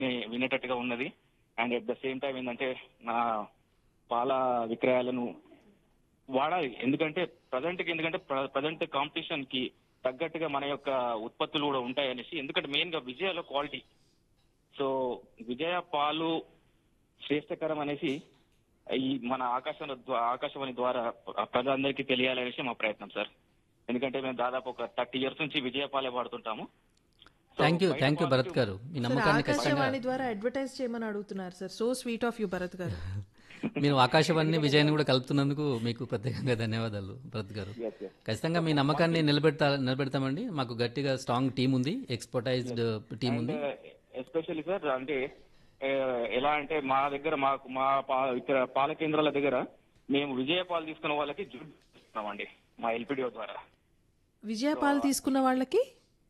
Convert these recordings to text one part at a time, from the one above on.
వినేటట్టుగా ఉన్నది and at the same time ఏంటంటే నా పాల విక్రయాలను వాడాలి ఎందుకంటే ప్రజెంట్ ఎందుకంటే ప్రజెంట్ కాంపిటీషన్ కి తగ్గట్టుగా మన యొక్క ఉత్పత్తులు కూడా ఉంటాయనేసి ఎందుకంటే మెయిన్ గా విజయాలో క్వాలిటీ సో విజయ పాలు శ్రేష్టకరం అనేసి ఈ మన ఆకాశం ఆకాశవాణి ద్వారా ప్రజలందరికీ తెలియాలనేసి మా ప్రయత్నం సార్ ఎందుకంటే మేము దాదాపు ఒక థర్టీ ఇయర్స్ నుంచి విజయ పాలే వాడుతుంటాము So, థ్యాంక్ యూ బయట thank you quality Bharat garu మీ సార్ నమ్మకాన్ని ఖచ్చితంగా ఆకాశవాణి ద్వారా అడ్వర్టైజ్ చేయమని అడుగుతున్నారు sir so sweet of you Bharat garu మీరు ఆకాశవాణి విజయాన్ని కూడా కలుపుతున్నందుకు మీకు ప్రత్యేకంగా ధన్యవాదాలు భరత్ గారు Yes, yes. ఖచ్చితంగా మీ నమ్మకాన్ని నిలబెడతా నిలబెడతామండి మాకు గట్టిగా స్ట్రాంగ్ టీం ఉంది ఎక్స్పర్టైజ్డ్ టీం ఉంది ఎస్పెషల్లీ సార్ అంటే ఏ, ఎలా అంటే మా దగ్గర మాకు మా పా- ఇక్కడ పాల కేంద్రాల దగ్గర మేము విజయ పాలు తీసుకున్న వాళ్ళకి జూట్ ఇస్తున్నామండి మా ఎల్పిడిఓ ద్వారా విజయ పాలు తీసుకున్న వాళ్ళకి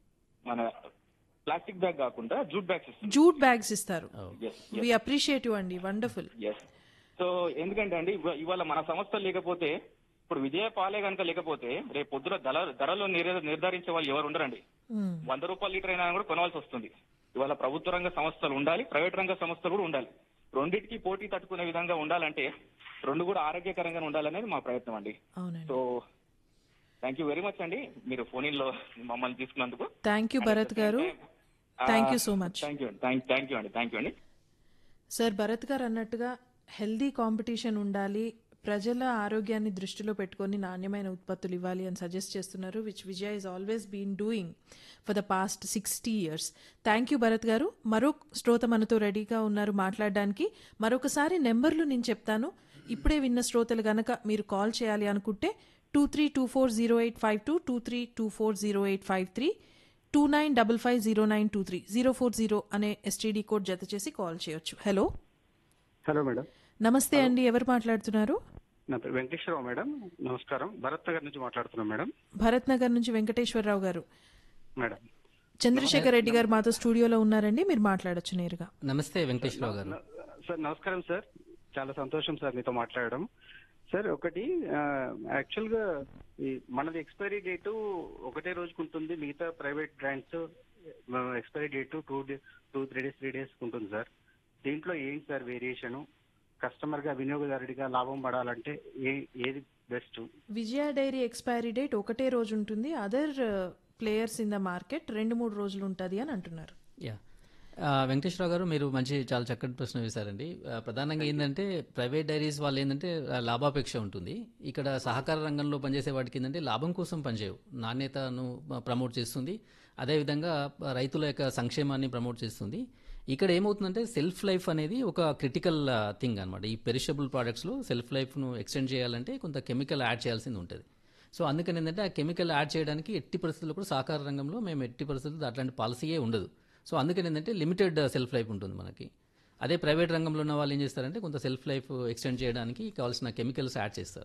మన ప్లాస్టిక్ బ్యాగ్ కాకుండా జూట్ బ్యాగ్స్ ఇస్తున్నాం జూట్ బ్యాగ్స్ ఇస్తారు Yes, వి అప్రిషియేట్ యూ అండి వండర్ఫుల్ ఎస్ సో ఎందుకంటే అండి ఇవ- ఇవాళ మన సంస్థ లేకపోతే ఇప్పుడు విజయ పాలే కనుక లేకపోతే రేపు పొద్దున ధర ధరలు నిర్- నిర్ధారించే వాళ్ళు ఎవరు ఉండరండి వంద రూపాయల లీటర్ అయినా కూడా కొనవలసి వస్తుంది ఇవాళ ప్రభుత్వ రంగ సంస్థలు ఉండాలి ప్రైవేట్ రంగ సంస్థలు కూడా ఉండాలి రెండింటికి పోటీ తట్టుకునే విధంగా ఉండాలంటే రెండు కూడా ఆరోగ్యకరంగా ఉండాలనేది మా ప్రయత్నం అండి అవునండి so thank you very much అండి మీరు ఫోన్ లో మమ్మల్ని తీసుకున్నందుకు thank you Bharat garu thank you so much thank you అండి థ్యాంక్ యూ అండి థ్యాంక్ యూ అండి సార్ భరత్ గారు అన్నట్టుగా హెల్దీ కాంపిటీషన్ ఉండాలి ప్రజల ఆరోగ్యాన్ని దృష్టిలో పెట్టుకొని నాణ్యమైన ఉత్పత్తులు ఇవ్వాలి అని సజెస్ట్ చేస్తున్నారు which Vijay is always been doing for the past sixty years thank you Bharat garu మరో శ్రోత మనతో రెడీగా ఉన్నారు మాట్లాడడానికి మరొకసారి నెంబర్లు నేను చెప్తాను ఇప్పుడే విన్న శ్రోతలు గనక మీరు కాల్ చేయాలి అనుకుంటే two three two four zero eight five two two three two four zero eight five three two nine double five zero nine two three zero four zero అనే ఎస్టీడీ కోడ్ జత చేసి కాల్ చేయొచ్చు hello hello madam నమస్తే అండి ఎవరు మాట్లాడుతున్నారు నా పేరు వెంకటేశ్వరరావు మేడం నమస్కారం భరత్ నగర్ నుంచి మాట్లాడుతున్నాం మేడం భరత్ నగర్ నుంచి వెంకటేశ్వరరావు గారు మేడం చంద్రశేఖర్ రెడ్డి గారు మాతో స్టూడియోలో ఉన్నారండి మీరు మాట్లాడొచ్చు నేరుగా నమస్తే వెంకటేశ్వరరావు గారు సార్ నమస్కారం సార్ చాలా సంతోషం సార్ మీతో మాట్లాడడం సార్ ఒకటి యాక్చువల్ గా ఈ మనది ఎక్స్పైరీ డేటు ఒకటే రోజుకు ఉంటుంది మిగతా private brands expiry date two day two three days three days ఉంటుంది సార్ దీంట్లో ఏంటి సార్ వేరియేషన్ కస్టమర్ గా వినియోగదారుడిగా లాభం పడాలంటే ఏ ఏది best Vijaya dairy expiry date ఒకటే రోజు ఉంటుంది other players in the market రెండు మూడు రోజులు ఉంటుంది అని అంటున్నారు యా ఆ, వెంకటేశ్వరరావు గారు మీరు మంచి చాలా చక్కటి ప్రశ్న వేశారండి ఆ, ప్రధానంగా ఏంటంటే ప్రైవేట్ డైరీస్ వాళ్ళు ఏంటంటే ఆ, లాభాపేక్ష ఉంటుంది ఇక్కడ సహకార రంగంలో పనిచేసే వాటికి ఏంటంటే లాభం కోసం పనిచేయవు నాణ్యతను ప్రమోట్ చేస్తుంది అదేవిధంగా ఆ, రైతుల యొక్క సంక్షేమాన్ని ప్రమోట్ చేస్తుంది ఇక్కడ ఏమవుతుందంటే సెల్ఫ్ లైఫ్ అనేది ఒక క్రిటికల్ థింగ్ అనమాట ఈ పెరిషబుల్ ప్రోడక్ట్స్లో సెల్ఫ్ లైఫ్ను ఎక్స్టెండ్ చేయాలంటే కొంత కెమికల్ యాడ్ చేయాల్సింది ఉంటుంది సో అందుకని ఏంటంటే ఆ కెమికల్ యాడ్ చేయడానికి ఎట్టి పరిస్థితుల్లో కూడా సహకార రంగంలో మేము ఎట్టి పరిస్థితుల్లో అట్లాంటి పాలసీయే ఉండదు సో అందుకని ఏంటంటే లిమిటెడ్ సెల్ఫ్ లైఫ్ ఉంటుంది మనకి అదే ప్రైవేట్ రంగంలో ఉన్న వాళ్ళు ఏం చేస్తారంటే కొంత సెల్ఫ్ లైఫ్ ఎక్స్టెండ్ చేయడానికి కావాల్సిన కెమికల్స్ యాడ్ చేస్తారు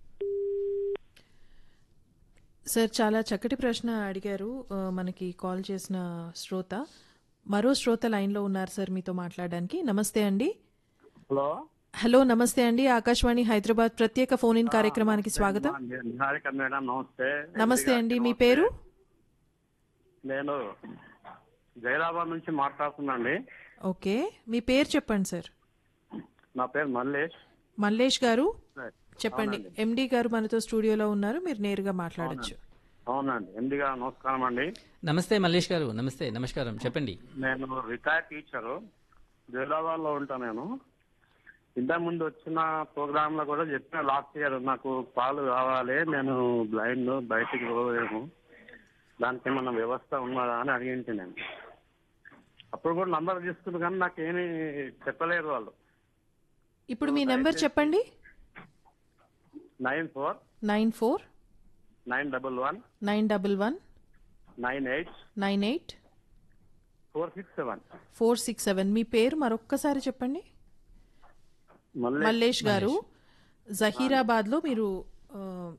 సార్ చాలా చక్కటి ప్రశ్న అడిగారు ఆ, మనకి కాల్ చేసిన శ్రోత మరో శ్రోత లైన్లో ఉన్నారు సార్ మీతో మాట్లాడడానికి నమస్తే అండి హలో హలో నమస్తే అండి ఆకాశవాణి హైదరాబాద్ ప్రత్యేక ఫోన్ ఇన్ కార్యక్రమానికి స్వాగతం నిహారిక మేడం నమస్తే నమస్తే అండి మీ పేరు నేను జైరాబాద్ నుంచి మాట్లాడుతున్నాండి ఓకే మీ పేరు చెప్పండి సార్ నా పేరు మల్లేష్ మల్లేష్ గారు చెప్పండి ఎండి గారు మనతో స్టూడియోలో ఉన్నారు మీరు నేరుగా మాట్లాడొచ్చు అవునండి ఎందిగా నమస్కారం అండి నమస్తే మల్లేష్ గారు నమస్తే నమస్కారం చెప్పండి నేను రిటైర్డ్ టీచరు జైరాబాద్ లో ఉంటా నేను ఇంతకు ముందు వచ్చిన ప్రోగ్రామ్ లో కూడా చెప్పిన లాస్ట్ ఇయర్ నాకు పాలు కావాలి నేను బ్లైండ్ బయటికి పోలేను దానికి ఏమన్నా వ్యవస్థ ఉన్నదా అని అడిగింటి నేను అప్పుడు కూడా నంబర్ తీసుకుంది కానీ నాకేమీ చెప్పలేరు వాళ్ళు ఇప్పుడు మీ నెంబర్ చెప్పండి nine four nine four nine double one nine double one nine eight nine eight four six seven four six seven మీ పేరు మరొక్కసారి చెప్పండి మళ్ళీ మల్లేష్ గారు జహీరాబాద్ లో మీరు ఆ,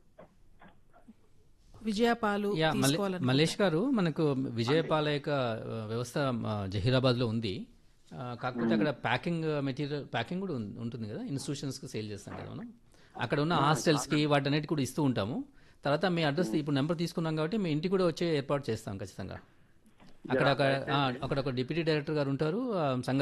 విజయపాలు యా మల్లే- తీసుకోవాలని మల్లేష్ గారు మనకు విజయపాల యొక్క ఆ, వ్యవస్థ ఆ, జహీరాబాద్లో ఉంది ఆ, కాకపోతే అక్కడ ప్యాకింగ్ మెటీరియల్ ప్యాకింగ్ కూడా ఉం- ఉంటుంది కదా ఇన్స్టిట్యూషన్స్కి సేల్ చేస్తాం కదా మనం అక్కడ ఉన్న హాస్టల్స్కి వాటన్నిటి కూడా ఇస్తూ ఉంటాము తర్వాత మీ అడ్రస్ ఇప్పుడు నెంబర్ తీసుకున్నాం కాబట్టి మీ ఇంటికి కూడా వచ్చే ఏర్పాటు చేస్తాం ఖచ్చితంగా అక్కడ ఒక ఆ, అక్కడ ఒక డిప్యూటీ డైరెక్టర్ గారు ఉంటారు ఆ, సంఘ